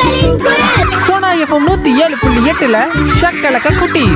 மக்களின் குரல் சோனா எஃப்எம் நூத்தி ஏழு புள்ளி எட்டுல ஷக்கலக்க குட்டி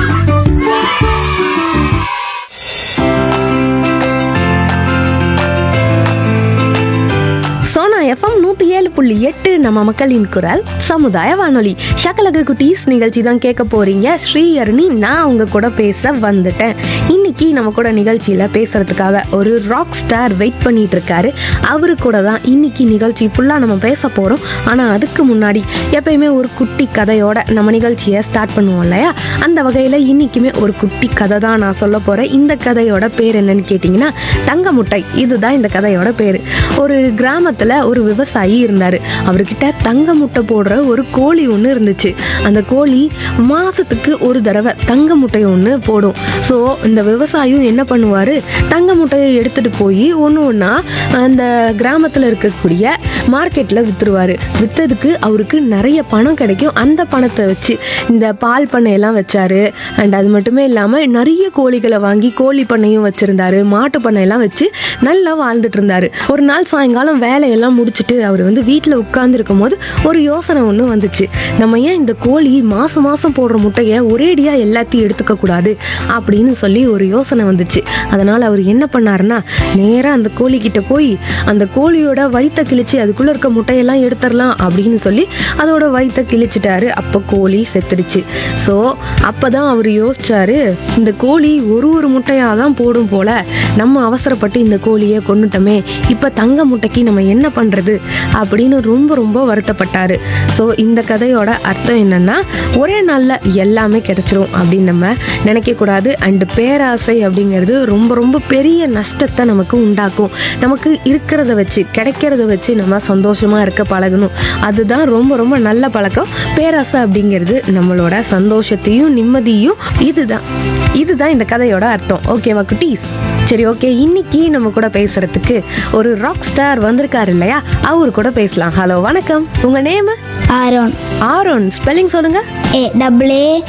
சோனா எஃப்எம் நூற்றி ஏழு புள்ளி எட்டு நம்ம மக்களின் குரல் சமுதாய வானொலி ஷக்கலக குட்டீஸ் நிகழ்ச்சி தான் கேட்க போறீங்க ஸ்ரீ அருணி நான் அவங்க கூட பேச வந்துட்டேன் இன்னைக்கு நம்ம கூட நிகழ்ச்சியில் பேசுறதுக்காக ஒரு ராக் ஸ்டார் வெயிட் பண்ணிட்டு இருக்காரு அவரு கூட தான் இன்னைக்கு நிகழ்ச்சி ஃபுல்லாக நம்ம பேச போகிறோம் ஆனால் அதுக்கு முன்னாடி எப்பயுமே ஒரு குட்டி கதையோட நம்ம நிகழ்ச்சியை ஸ்டார்ட் பண்ணுவோம் இல்லையா அந்த வகையில் இன்னைக்குமே ஒரு குட்டி கதை தான் நான் சொல்ல போகிறேன் இந்த கதையோட பேர் என்னன்னு கேட்டிங்கன்னா தங்க முட்டை இதுதான் இந்த கதையோட பேர் ஒரு கிராமத்தில் ஒரு விவசாயி இருந்தார் அவர்கிட்ட தங்க முட்டை போடுற ஒரு கோழி ஒன்று இருந்துச்சு அந்த கோழி மாதத்துக்கு ஒரு தடவை தங்க முட்டை ஒன்று போடும் ஸோ இந்த விவசாயியும் என்ன பண்ணுவார் தங்க முட்டையை எடுத்துகிட்டு போய் ஒன்று ஒன்றா அந்த கிராமத்தில் இருக்கக்கூடிய மார்க்கெட்டில் விற்றுருவார் விற்றதுக்கு அவருக்கு நிறைய பணம் கிடைக்கும் அந்த பணத்தை வச்சு இந்த பால் பண்ணையெல்லாம் வச்சாரு அண்ட் அது மட்டுமே இல்லாமல் நிறைய கோழிகளை வாங்கி கோழி பண்ணையும் வச்சுருந்தாரு மாட்டு பண்ணையெல்லாம் வச்சு நல்லா வாழ்ந்துட்டு இருந்தாரு ஒரு நாள் சாயங்காலம் வேலையெல்லாம் முடிச்சுட்டு அவர் வந்து வீட்டில் உட்கார்ந்துருக்கும் போது ஒரு யோசனை ஒன்று வந்துச்சு நம்ம ஏன் இந்த கோழி மாதம் மாதம் போடுற முட்டையை ஒரேடியாக எல்லாத்தையும் எடுத்துக்க கூடாது அப்படின்னு சொல்லி ஒரு யோசனை வந்துச்சு அதனால் அவர் என்ன பண்ணாருன்னா நேராக அந்த கோழிக்கிட்ட போய் அந்த கோழியோட வயித்தை கிழிச்சு அதுக்குள்ளே இருக்க முட்டையெல்லாம் எடுத்துடலாம் அப்படின்னு சொல்லி அதோட வயித்தை கிழிச்சிட்டாரு அப்போ கோழி செத்துடுச்சு ஸோ அப்போ தான் அவர் யோசிச்சாரு இந்த கோழி ஒரு ஒரு முட்டையாக தான் போடும் போல நம்ம அவசரப்பட்டு இந்த கோழியை கொண்டுட்டோமே இப்போ தங்க முட்டைக்கு நம்ம என்ன பண்ணுறது அப்படின்னு ரொம்ப ரொம்ப வருத்தப்பட்டாரு ஸோ இந்த கதையோட அர்த்தம் என்னன்னா ஒரே நாளில் எல்லாமே கிடைச்சிரும் அப்படின்னு நம்ம நினைக்கக்கூடாது அண்டு பேராசை அப்படிங்கிறது ரொம்ப ரொம்ப பெரிய நஷ்டத்தை நமக்கு உண்டாக்கும் நமக்கு இருக்கிறத வச்சு கிடைக்கிறத வச்சு நம்ம சந்தோஷமாக இருக்க பழகணும் அதுதான் ரொம்ப ரொம்ப நல்ல பழக்கம் பேராசை அப்படிங்கிறது நம்மளோட சந்தோஷத்தையும் நிம்மதியும் இதுதான் இதுதான் இந்த கதையோட அர்த்தம் ஓகேவா குட்டீஸ் சரி ஓகே இன்னைக்கு நம்ம கூட பேசுறதுக்கு ஒரு ராக் ஸ்டார் வந்திருக்காரு இல்லையா அவரு கூட பேசலாம் ஹலோ வணக்கம் உங்க நேம் ஆரோன் ஆரோன் ஸ்பெல்லிங் சொல்லுங்க ஏ டபுள் ஏ